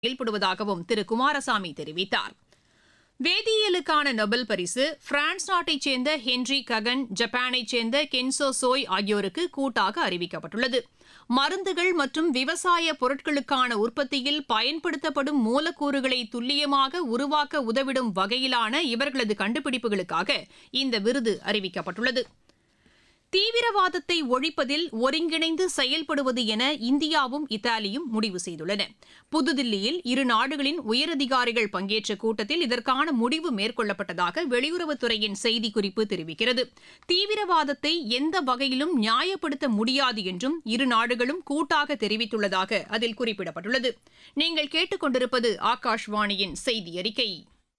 செயல்படுவதாகவும் திரு குமாரசாமி தெரிவித்தார் வேதியியலுக்கான நொபல் பரிசு பிரான்ஸ் நாட்டைச் சேர்ந்த ஹென்றி ககன் ஜப்பானைச் சேர்ந்த கென்சோ சோய் ஆகியோருக்கு கூட்டாக அறிவிக்கப்பட்டுள்ளது மருந்துகள் மற்றும் விவசாய பொருட்களுக்கான உற்பத்தியில் பயன்படுத்தப்படும் மூலக்கூறுகளை துல்லியமாக உருவாக்க உதவிடும் வகையிலான இவர்களது கண்டுபிடிப்புகளுக்காக இந்த விருது அறிவிக்கப்பட்டுள்ளது தீவிரவாதத்தை ஒழிப்பதில் ஒருங்கிணைந்து செயல்படுவது என இந்தியாவும் இத்தாலியும் முடிவு செய்துள்ளன புதுதில்லியில் இரு நாடுகளின் உயரதிகாரிகள் பங்கேற்ற கூட்டத்தில் இதற்கான முடிவு மேற்கொள்ளப்பட்டதாக வெளியுறவுத்துறையின் செய்திக்குறிப்பு தெரிவிக்கிறது தீவிரவாதத்தை எந்த வகையிலும் நியாயப்படுத்த முடியாது என்றும் இரு நாடுகளும் கூட்டாக தெரிவித்துள்ளதாக அதில் குறிப்பிடப்பட்டுள்ளது நீங்கள் கேட்டுக்கொண்டிருப்பது ஆகாஷ்வாணியின் செய்தி அறிக்கை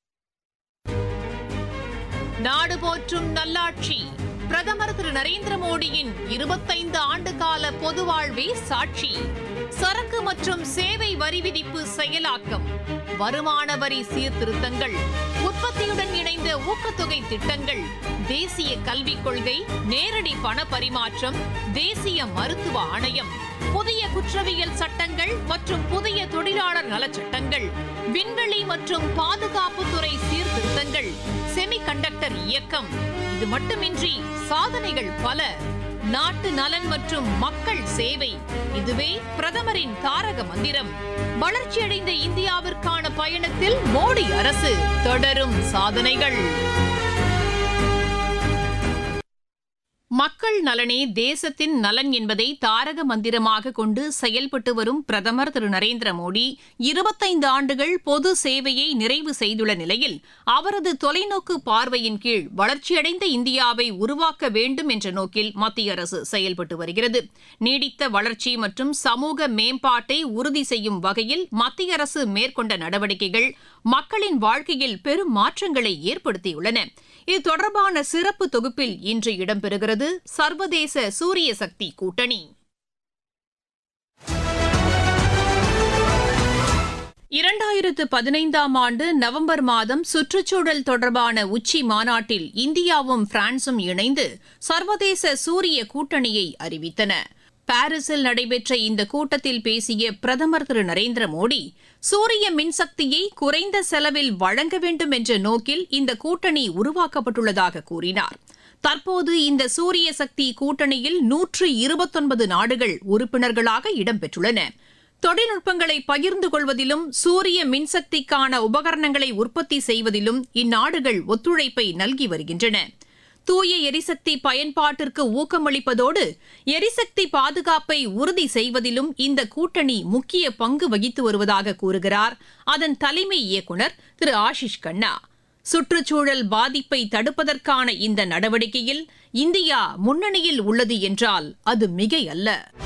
நாடு போற்றும் நல்லாட்சி பிரதமர் திரு நரேந்திர மோடியின் இருபத்தைந்து ஆண்டு கால பொது வாழ்வே சாட்சி சரக்கு மற்றும் சேவை வரி விதிப்பு செயலாக்கம் வருமான வரி சீர்திருத்தங்கள் உற்பத்தியுடன் இணைந்த ஊக்கத்தொகை திட்டங்கள் தேசிய கல்விக் கொள்கை நேரடி பண பரிமாற்றம் தேசிய மருத்துவ ஆணையம் புதிய குற்றவியல் சட்டங்கள் மற்றும் புதிய தொழிலாளர் நலச்சட்டங்கள் விண்வெளி மற்றும் பாதுகாப்புத்துறை சீர்திருத்தங்கள் செமிகண்டக்டர் இயக்கம் இது மட்டுமின்றி சாதனைகள் பல நாட்டு நலன் மற்றும் மக்கள் சேவை இதுவே பிரதமரின் தாரக மந்திரம் வளர்ச்சியடைந்த இந்தியாவிற்கான பயணத்தில் மோடி அரசு தொடரும் சாதனைகள் மக்கள் நலனே தேசத்தின் நலன் என்பதை தாரக மந்திரமாக கொண்டு செயல்பட்டு வரும் பிரதமர் திரு நரேந்திர மோடி இருபத்தைந்து ஆண்டுகள் பொது சேவையை நிறைவு செய்துள்ள நிலையில் அவரது தொலைநோக்கு பார்வையின் கீழ் வளர்ச்சியடைந்த இந்தியாவை உருவாக்க வேண்டும் என்ற நோக்கில் மத்திய அரசு செயல்பட்டு வருகிறது நீடித்த வளர்ச்சி மற்றும் சமூக மேம்பாட்டை உறுதி செய்யும் வகையில் மத்திய அரசு மேற்கொண்ட நடவடிக்கைகள் மக்களின் வாழ்க்கையில் பெரும் மாற்றங்களை ஏற்படுத்தியுள்ளன இது தொடர்பான சிறப்பு தொகுப்பில் இன்று இடம்பெறுகிறது சர்வதேச சூரிய சக்தி கூட்டணி இரண்டாயிரத்து பதினைந்தாம் ஆண்டு நவம்பர் மாதம் சுற்றுச்சூழல் தொடர்பான உச்சி மாநாட்டில் இந்தியாவும் பிரான்சும் இணைந்து சர்வதேச சூரிய கூட்டணியை அறிவித்தன பாரிஸில் நடைபெற்ற இந்த கூட்டத்தில் பேசிய பிரதமர் திரு நரேந்திர மோடி சூரிய மின்சக்தியை குறைந்த செலவில் வழங்க வேண்டும் என்ற நோக்கில் இந்த கூட்டணி உருவாக்கப்பட்டுள்ளதாக கூறினார் தற்போது இந்த சூரிய சக்தி கூட்டணியில் நூற்று இருபத்தொன்பது நாடுகள் உறுப்பினர்களாக இடம்பெற்றுள்ளன தொழில்நுட்பங்களை பகிர்ந்து கொள்வதிலும் சூரிய மின்சக்திக்கான உபகரணங்களை உற்பத்தி செய்வதிலும் இந்நாடுகள் ஒத்துழைப்பை நல்கி வருகின்றன தூய எரிசக்தி பயன்பாட்டிற்கு ஊக்கமளிப்பதோடு எரிசக்தி பாதுகாப்பை உறுதி செய்வதிலும் இந்த கூட்டணி முக்கிய பங்கு வகித்து வருவதாக கூறுகிறார் அதன் தலைமை இயக்குநர் திரு ஆஷிஷ் கண்ணா சுற்றுச்சூழல் பாதிப்பை தடுப்பதற்கான இந்த நடவடிக்கையில் இந்தியா முன்னணியில் உள்ளது என்றால் அது மிகையல்ல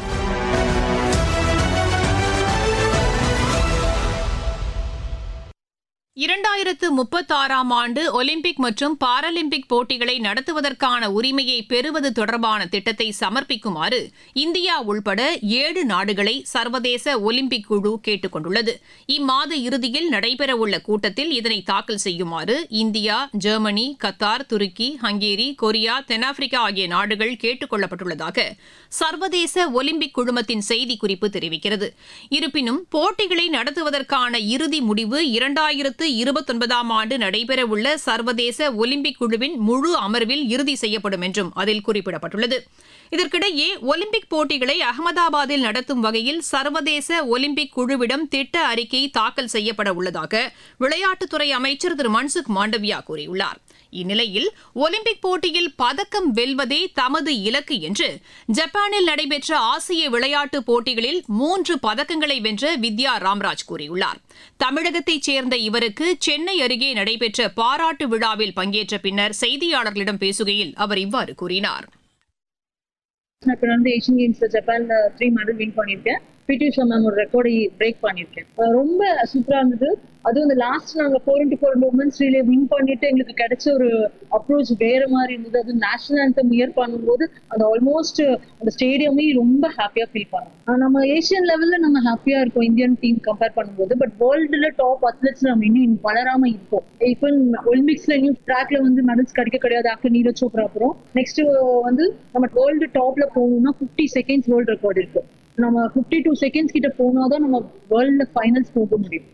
இரண்டாயிரத்து முப்பத்தாறாம் ஆண்டு ஒலிம்பிக் மற்றும் பாராலிம்பிக் போட்டிகளை நடத்துவதற்கான உரிமையை பெறுவது தொடர்பான திட்டத்தை சமர்ப்பிக்குமாறு இந்தியா உள்பட ஏழு நாடுகளை சர்வதேச ஒலிம்பிக் குழு கேட்டுக் கொண்டுள்ளது இம்மாத இறுதியில் நடைபெறவுள்ள கூட்டத்தில் இதனை தாக்கல் செய்யுமாறு India Germany Qatar Turkey Hungary Korea தென்னாப்பிரிக்கா ஆகிய நாடுகள் கேட்டுக் கொள்ளப்பட்டுள்ளதாக சர்வதேச ஒலிம்பிக் குழுமத்தின் செய்திக்குறிப்பு தெரிவிக்கிறது இருப்பினும் போட்டிகளை நடத்துவதற்கான இறுதி முடிவு இரண்டாயிரத்து இருபத்தொன்பதாம் ஆண்டு நடைபெறவுள்ள சர்வதேச ஒலிம்பிக் குழுவின் முழு அமர்வில் இறுதி செய்யப்படும் என்றும் அதில் குறிப்பிடப்பட்டுள்ளது இதற்கிடையே ஒலிம்பிக் போட்டிகளை அகமதாபாத்தில் நடத்தும் வகையில் சர்வதேச ஒலிம்பிக் குழுவிடம் திட்ட அறிக்கை தாக்கல் செய்யப்பட உள்ளதாக விளையாட்டுத்துறை அமைச்சர் திரு மன்சுக் மாண்டவியா கூறியுள்ளார் இந்நிலையில் ஒலிம்பிக் போட்டியில் பதக்கம் வெல்வதே தமது இலக்கு என்று ஜப்பானில் நடைபெற்ற ஆசிய விளையாட்டுப் போட்டிகளில் மூன்று பதக்கங்களை வென்ற வித்யா ராம்ராஜ் கூறியுள்ளார் தமிழகத்தைச் சேர்ந்த இவருக்கு சென்னை அருகே நடைபெற்ற பாராட்டு விழாவில் பங்கேற்ற பின்னர் செய்தியாளர்களிடம் பேசுகையில் அவர் இவ்வாறு கூறினார் நான் இப்போ வந்து ஏஷியன் கேம்ஸ்ல ஜப்பான்ல த்ரீ மெடல் வின் பண்ணியிருக்கேன் பிடி உஷா மேம் ஒரு ரெக்கார்டை பிரேக் பண்ணியிருக்கேன் அஹ் ரொம்ப சூப்பரா இருந்தது அதுவும் இந்த லாஸ்ட் நாங்க four into four women's relay win பண்ணிட்டு எங்களுக்கு கிடைச்ச ஒரு அப்ரோச் வேற மாதிரி இருந்தது அது நேஷனல் anthem இயர் பண்ணும்போது அந்த ஆல்மோஸ்ட் அந்த ஸ்டேடியமே ரொம்ப ஹாப்பியா ஃபீல் பண்ணோம் அஹ் நம்ம ஏஷியன் லெவல்ல நம்ம ஹாப்பியா இருக்கோம் இந்தியன் டீம் கம்பேர் பண்ணும்போது பட் வேர்ல்டுல டாப் அத்லெட்ஸ் நம்ம இன்னும் வளராம இருக்கோம் இப்போ ஒலிம்பிக்ஸ்ல இன்னும் ட்ராக்ல வந்து மெடல்ஸ் கிடைக்க கிடையாது ஆஃப்டர் நீரஜ் சோப்ரா அப்புறம் நெக்ஸ்ட் வந்து நம்ம வேர்ல்டு டாப்ல போகணும்னா ஃபிஃப்டி செகண்ட்ஸ் வேர்ல்டு ரெக்கார்ட் இருக்கு நம்ம ஃபிஃப்டி டூ செகண்ட்ஸ் கிட்ட போனாதான் நம்ம வேர்ல்ட்ல ஃபைனல்ஸ் போக முடியும்